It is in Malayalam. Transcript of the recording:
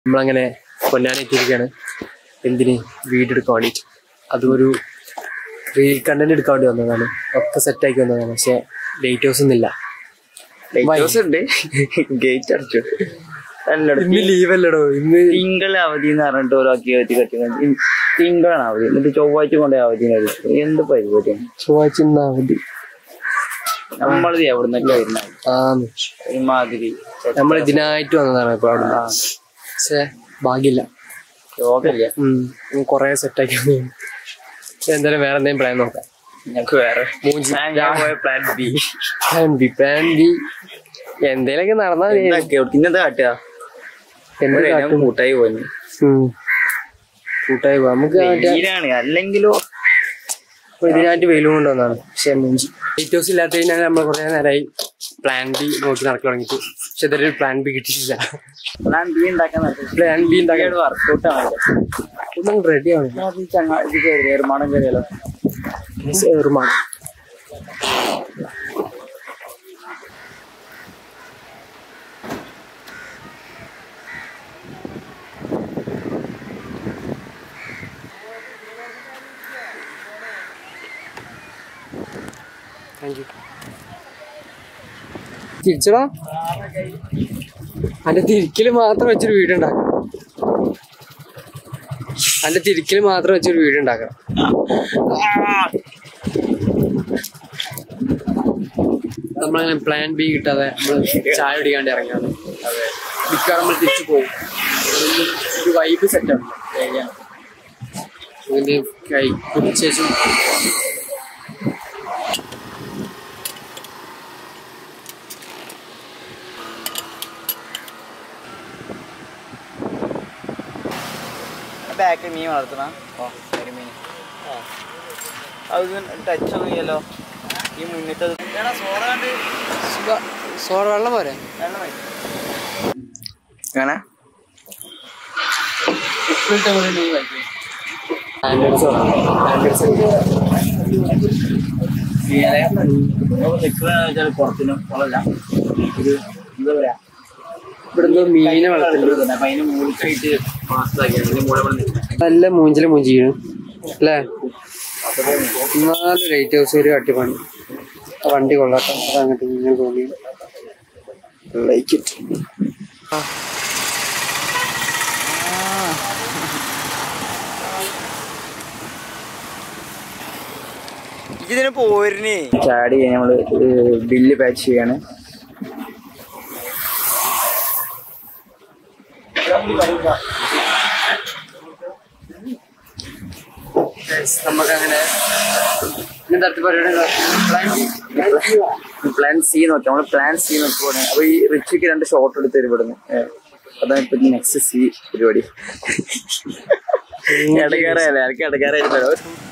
നമ്മളങ്ങനെ പൊന്നാനി എത്തിയിരിക്കുകയാണ് എന്തിന് വീഡിയോ എടുക്കാൻ വേണ്ടിയിട്ട് അതും ഒരു റീൽ കണ്ടന്റ് എടുക്കാൻ വേണ്ടി വന്നതാണ് ഒക്കെ സെറ്റാക്കി വന്നതാണ് പക്ഷെ ലൈറ്റ് ഹൗസ് ഒന്നുമില്ല ലൈറ്റ് ഉണ്ട് ഗേറ്റ് അടച്ചു അല്ലടോ ഇന്ന് ലീവ് അല്ലടോ ഇന്ന് തിങ്കൾ അവധി എന്ന് പറഞ്ഞിട്ട് ഓരോക്കി കത്തി കത്തി കത്തി തിങ്കളാണ് അവധി എന്നിട്ട് ചൊവ്വാഴ്ച കൊണ്ടേ അവധി എന്ത് പരിപാടിയാണ് ചൊവ്വാഴ്ച ഇന്ന് അവധി നമ്മൾ എവിടെ നിന്നൊക്കെ വരുന്നത് ആന്ന് ഒരുമാതിരി നമ്മൾ ഇതിനായിട്ട് വന്നതാണ് ഇപ്പൊ അവിടെ പക്ഷെ ഭാഗ്യമില്ല രോഗമില്ല ഉം കൊറേ സെറ്റാക്കി എന്തായാലും വേറെ എന്തെങ്കിലും പ്ലാൻ നോക്കാം ഞങ്ങൾക്ക് വേറെ മൂഞ്ചി. ഞാൻ പോയ plan B plan B plan B എന്തേലൊക്കെ നടന്നാൽ മതി. ഇന്നത്തെ കാട്ടുക എന്ത് ഒരു ഇനം കാട്ടും? കൂട്ടായി പോയി ഉം. കൂട്ടായി പോവാം നമുക്ക് മറ്റേ വെയിലാണ് അല്ലെങ്കിലോ ഇപ്പൊ ഇതിനായിട്ട് വെയിലും കൊണ്ടുവന്നാണ് പക്ഷെ മൂഞ്ചി ലൈറ്റ് ഹൗസ് ഇല്ലാത്ത കഴിഞ്ഞാൽ നമ്മൾ കുറെ നേരമായി പ്ലാൻ ബി നോക്കി നടക്കി തുടങ്ങിയിട്ട് പക്ഷെ ഇതുവരെ പ്ലാൻ ബി കിട്ടിയിട്ടില്ല പ്ലാൻ ബി ഉണ്ടാക്കാൻ പ്ലാൻ ബി ഉണ്ടാക്കാൻ വർക്കൗട്ട് ആണ് ഒന്നും റെഡി ആവില്ല ഈ ചങ്ങാ ഇത് കയറി നിർമ്മാണം കയറിയാലോ ഏറുമാണ് താങ്ക് യു തിരിച്ചടാ അന്റെ തിരിക്കല് മാത്രം വെച്ചൊരു വീട് ഉണ്ടാക്കണം അന്റെ തിരിക്കല് മാത്രം വെച്ചൊരു വീട് ഉണ്ടാക്കണം നമ്മളങ്ങനെ പ്ലാൻ ബി കിട്ടാതെ നമ്മൾ ചായ കുടിക്കാണ്ട് ഇറങ്ങിയാണ് മിക്കവാറും നമ്മൾ തിരിച്ചു പോകും ഒരു വൈബ് സെറ്റാണ് ഇതിന്റെ കൈ കുടിച്ച ശേഷം ബാക്കിൽ മീൻ വളർത്തണ ഓ കരിമീൻ അത് ടച്ച് ഒന്നും ചെയ്യല്ലോ ഈ മുന്നത്തെ സോറ കണ്ട് സോഡ വെള്ളം പോരെ വെള്ളം എങ്ങനെ പുറത്തിനും കൊള്ളല്ല ഒരു എന്താ പറയാ ഇവിടുന്ന് മീനെ വളർത്തുന്നത് അപ്പൊ അതിന് മൂളിക്കായിട്ട് മാസത്താക്കിയാണ് അതിന്റെ മൂളെ വന്നിട്ട് നല്ല മൂഞ്ചില് മൂഞ്ചിയാണ് അല്ലേ നാല് ലൈറ്റ് ഹൗസ് ഒരു അട്ടിപ്പണി ആ വണ്ടി കൊള്ളാട്ടോ അത് അങ്ങോട്ട് ഇങ്ങനെ തോന്നി ലൈക്ക് ഇറ്റ് ഇതിന് പോരിന് ചാടി നമ്മള് ബില്ല് പാച്ച് ചെയ്യാണ് നമുക്ക് അങ്ങനെ ഇങ്ങനത്തെ അടുത്ത പരിപാടി പ്ലാൻ സി നോക്കി നമ്മള് പ്ലാൻ സി നോക്കി പോണേ അപ്പൊ ഈ റിച്ചിക്ക് രണ്ട് ഷോട്ട് എടുത്ത് തരും ഇവിടുന്ന് ഏ, അതാണ് ഇപ്പൊ നെക്സ്റ്റ് സി പരിപാടി ഇടക്കാറല്ലേ എനിക്ക് ഇടക്കാറായിട്ട്